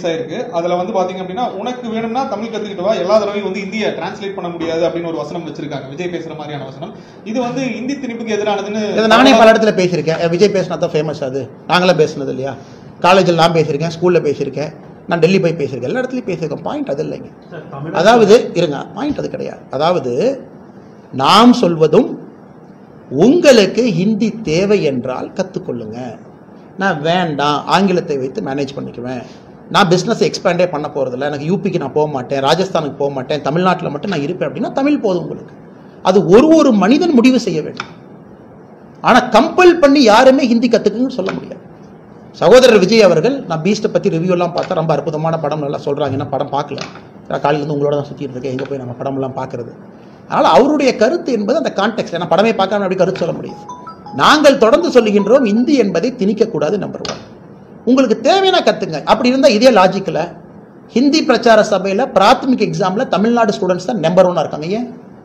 release ஆயிருக்கு அதுல வந்து பாத்தீங்க அப்படின்னா உனக்கு வேணும்னா தமிழ் கத்துக்கிட்டு வா எல்லா தடவையும் வந்து இந்திய டிரான்ஸ்லேட் பண்ண முடியாது அப்படின்னு ஒரு வசனம் வச்சிருக்காங்க விஜய் பேசுற மாதிரியான வசனம் இது வந்து இந்தி திணிப்புக்கு எதிரானதுன்னு இதை நானே பல இடத்துல பேசியிருக்கேன் அஹ் விஜய் பேசினா தான் ஃபேமஸ் அது நாங்களாம் பேசுனது இல்லையா காலேஜில் நான் பேசியிருக்கேன் ஸ்கூலில் பேசியிருக்கேன் நான் டெல்லி போய் பேசியிருக்கேன் எல்லா இடத்துலையும் பேசியிருக்கேன் பாயிண்ட் அது இல்லைங்க அதாவது இருங்க பாயிண்ட் அது கிடையாது அதாவது நாம் சொல்வதும் உங்களுக்கு ஹிந்தி தேவை என்றால் கற்றுக்கொள்ளுங்க நான் வேண்டாம் ஆங்கிலத்தை வைத்து மேனேஜ் பண்ணிக்குவேன் நான் பிஸ்னஸ் எக்ஸ்பேண்டே பண்ண போகிறதில்ல எனக்கு யூபிக்கு நான் போக மாட்டேன் ராஜஸ்தானுக்கு போக மாட்டேன் தமிழ்நாட்டில் மட்டும் நான் இருப்பேன் அப்படின்னா தமிழ் போதும் உங்களுக்கு அது ஒரு ஒரு மனிதன் முடிவு செய்ய வேண்டும் ஆனால் கம்பல் பண்ணி யாருமே ஹிந்தி கற்றுக்குன்னு சொல்ல முடியாது சகோதரர் விஜய் அவர்கள் நான் பீஸ்ட்டை பற்றி ரிவ்யூ எல்லாம் பார்த்தா ரொம்ப அற்புதமான படம் நல்லா சொல்கிறாங்க என்ன படம் பார்க்கல நான் காலையிலேருந்து உங்களோட தான் சுற்றிட்டு இருக்கேன் எங்கே போய் நம்ம படமெல்லாம் பார்க்குறது அதனால் அவருடைய கருத்து என்பது அந்த கான்டெக்ட் ஏன்னா படமே பார்க்காம அப்படி கருத்து சொல்ல முடியாது நாங்கள் தொடர்ந்து சொல்லுகின்றோம் இந்தி என்பதை திணிக்கக்கூடாது நம்பர் ஒன் உங்களுக்கு தேவையான கற்றுங்க அப்படி இருந்தால் இதே லாஜிக்கில் ஹிந்தி பிரச்சார சபையில் பிராத்தமிக் எக்ஸாமில் தமிழ்நாடு ஸ்டூடெண்ட்ஸ் தான் நம்பர் ஒன்னாக இருக்காங்க ஏன்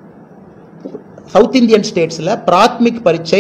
சவுத் இந்தியன் ஸ்டேட்ஸில் பிராத்மிக் பரீட்சை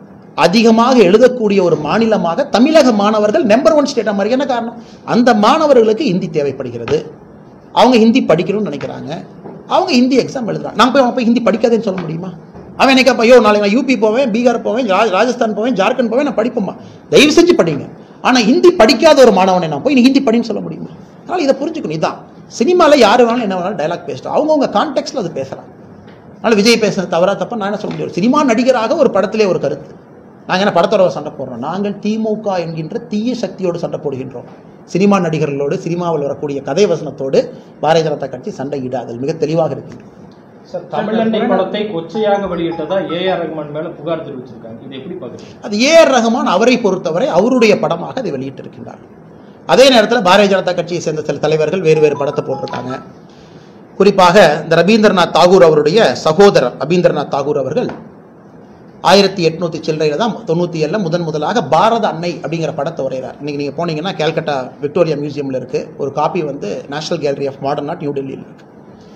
அதிகமாக எழுதக்கூடிய ஒரு மாநிலமாக தமிழக மாணவர்கள் நம்பர் ஒன் ஸ்டேட்டாக மாதிரி என்ன காரணம் அந்த மாணவர்களுக்கு ஹிந்தி தேவைப்படுகிறது அவங்க ஹிந்தி படிக்கணும்னு நினைக்கிறாங்க அவங்க ஹிந்தி எக்ஸாம் எழுதுறாங்க நான் போய் அவன் போய் ஹிந்தி படிக்காதேன்னு சொல்ல முடியுமா அவன் எனக்கு அப்போ ஐயோ நாளைக்கு நான் யூபி போவேன் பீகார் போவேன் ரா- ராஜஸ்தான் போவேன் ஜார்க்கண்ட் போவேன் நான் படிப்போமா தயவு செஞ்சு படிங்க ஆனால் ஹிந்தி படிக்காத ஒரு மாணவனை நான் போய் நீ ஹிந்தி படின்னு சொல்ல முடியுமா அதனால் இதை புரிஞ்சுக்கணும் இதான் சினிமாவில் யார் வேணாலும் என்ன வேணாலும் டைலாக் பேசுகிறோம் அவங்கவுங்க கான்டெக்ட்ல அது பேசுகிறாங்க அதனால் விஜய் பேசுறது தவறா தப்பா நான் என்ன சொல்ல முடியும் சினிமா நடிகராக ஒரு படத்திலே ஒரு கருத்து நாங்கள் என்ன படத்தோட சண்டை போடுறோம் நாங்கள் திமுக என்கின்ற தீய சக்தியோடு சண்டை போடுகின்றோம் சினிமா நடிகர்களோடு சினிமாவில் வரக்கூடிய கதை வசனத்தோடு பாரதிய ஜனதா கட்சி சண்டை இடாதல் மிக தெளிவாக இருக்கின்றோம் சார் தமிழன்னை படத்தை கொச்சையாக வெளியிட்டதா ஏஆர் ரஹ்மான் மேல புகார் தெரிவிச்சிருக்காங்க இது எப்படி பாக்குறீங்க அது ஏஆர் ரஹ்மான் அவரை பொறுத்தவரை அவருடைய படமாக அதை வெளியிட்டிருக்கின்றார் அதே நேரத்தில் பாரதிய ஜனதா கட்சியை சேர்ந்த சில தலைவர்கள் வேறு வேறு படத்தை போட்டிருக்காங்க குறிப்பாக இந்த ரவீந்திரநாத் தாகூர் அவருடைய சகோதரர் ரவீந்திரநாத் தாகூர் அவர்கள் ஆயிரத்தி எட்நூத்தி சில்லறையில் தான் தொண்ணூற்றி ஏழில் முதன் முதலாக பாரத அன்னை அப்படிங்கிற படத்தை வரைகிறார் இன்னைக்கு நீங்கள் போனீங்கன்னா கேல்கட்டா விக்டோரியா மியூசியமில் இருக்குது ஒரு காப்பி வந்து national gallery of modern art new டெல்லியில் இருக்கு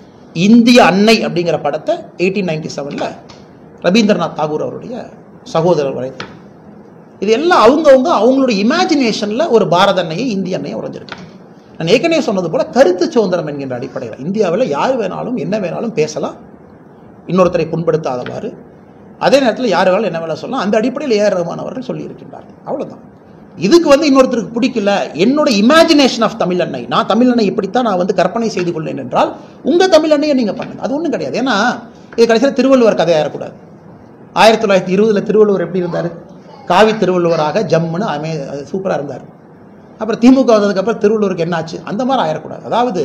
இந்திய அன்னை அப்படிங்கிற படத்தை எயிட்டீன் நைன்டி செவனில் ரவீந்திரநாத் தாகூர் அவருடைய சகோதரர் வரைந்தார் இது எல்லாம் அவங்கவுங்க அவங்களுடைய இமேஜினேஷனில் ஒரு பாரத அன்னையை இந்திய அன்னையை உறைஞ்சிருக்கு நான் ஏற்கனவே சொன்னது போல கருத்து சுதந்திரம் என்கின்ற அடிப்படையில் இந்தியாவில் யார் வேணாலும் என்ன வேணாலும் பேசலாம் இன்னொருத்தரை புண்படுத்தாதவாறு அதே நேரத்தில் யார் வேணாலும் என்ன வேணாலும் சொல்லலாம் அந்த அடிப்படையில் ஏஆர் ரஹ்மான் அவர்கள் சொல்லியிருக்கின்றார்கள் அவ்வளவுதான் இதுக்கு வந்து இன்னொருத்தருக்கு பிடிக்கல என்னோட இமேஜினேஷன் ஆஃப் தமிழ் அன்னை நான் தமிழ் அன்னை இப்படித்தான் நான் வந்து கற்பனை செய்து கொள்ளேன் என்றால் உங்கள் தமிழ் அன்னையை நீங்கள் பண்ணுங்க அது ஒன்றும் கிடையாது ஏன்னா இது கடைசியில் திருவள்ளுவர் கதையாக இருக்கக்கூடாது ஆயிரத்தி தொள்ளாயிரத்தி இருபதுல திருவள்ளுவர் எப்படி இருந்தார் காவி திருவள்ளுவராக ஜம்முன்னு அமே சூப்பராக இருந்தார் அப்புறம் திமுக வந்ததுக்கப்புறம் திருவள்ளுவருக்கு என்னாச்சு அந்த மாதிரி ஆயிடக்கூடாது அதாவது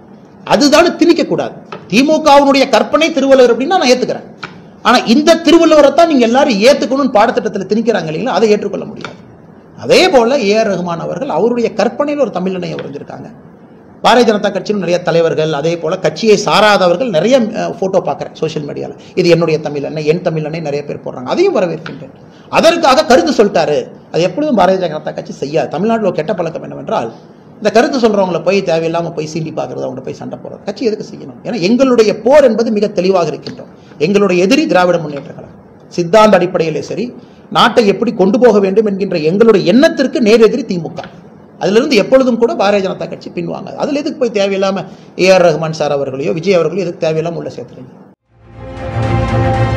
அதுதான் திணிக்கக்கூடாது திமுகவினுடைய கற்பனை திருவள்ளுவர் அப்படின்னா நான் ஏற்றுக்கிறேன் ஆனால் இந்த திருவள்ளுவரை தான் நீங்கள் எல்லாரும் ஏற்றுக்கணும்னு பாடத்திட்டத்தில் திணிக்கிறாங்க இல்லைங்களா அதை ஏற்றுக்கொள்ள முடியாது அதே போல ஏஆர் ரஹ்மான் அவர்கள் அவருடைய கற்பனையில் ஒரு தமிழனையை வரைஞ்சிருக்காங்க பாரதிய ஜனதா கட்சியிலும் நிறைய தலைவர்கள் அதே போல கட்சியை சாராதவர்கள் நிறைய ஃபோட்டோ பார்க்குறேன் சோஷியல் மீடியாவில் இது என்னுடைய தமிழ் அன்னை என் தமிழ் அன்னை நிறைய பேர் போடுறாங்க அதையும் வரவேற்கின்றேன் அதற்காக கருத்து சொல்லிட்டாரு அது எப்பொழுதும் பாரதிய ஜனதா கட்சி செய்யாது தமிழ்நாட்டில் ஒரு கெட்ட பழக்கம் என்னவென்றால் இந்த கருத்து சொல்றவங்களை போய் தேவையில்லாமல் போய் சீண்டி பார்க்கறது அவங்க போய் சண்டை போடுறது கட்சி எதுக்கு செய்யணும் ஏன்னா எங்களுடைய போர் என்பது மிக தெளிவாக இருக்கின்றோம் எங்களுடைய எதிரி திராவிட முன்னேற்ற கழகம் சித்தாந்த அடிப்படையிலே சரி நாட்டை எப்படி கொண்டு போக வேண்டும் என்கின்ற எங்களுடைய எண்ணத்திற்கு நேர் எதிரி திமுக அதிலிருந்து எப்பொழுதும் கூட பாரதிய ஜனதா கட்சி பின்வாங்காது அதில் எதுக்கு போய் தேவையில்லாம ஏஆர் ரஹ்மான் சார் அவர்களையோ விஜய் அவர்களையோ எதுக்கு தேவையில்லாம உள்ள சேர்த்துறீங்க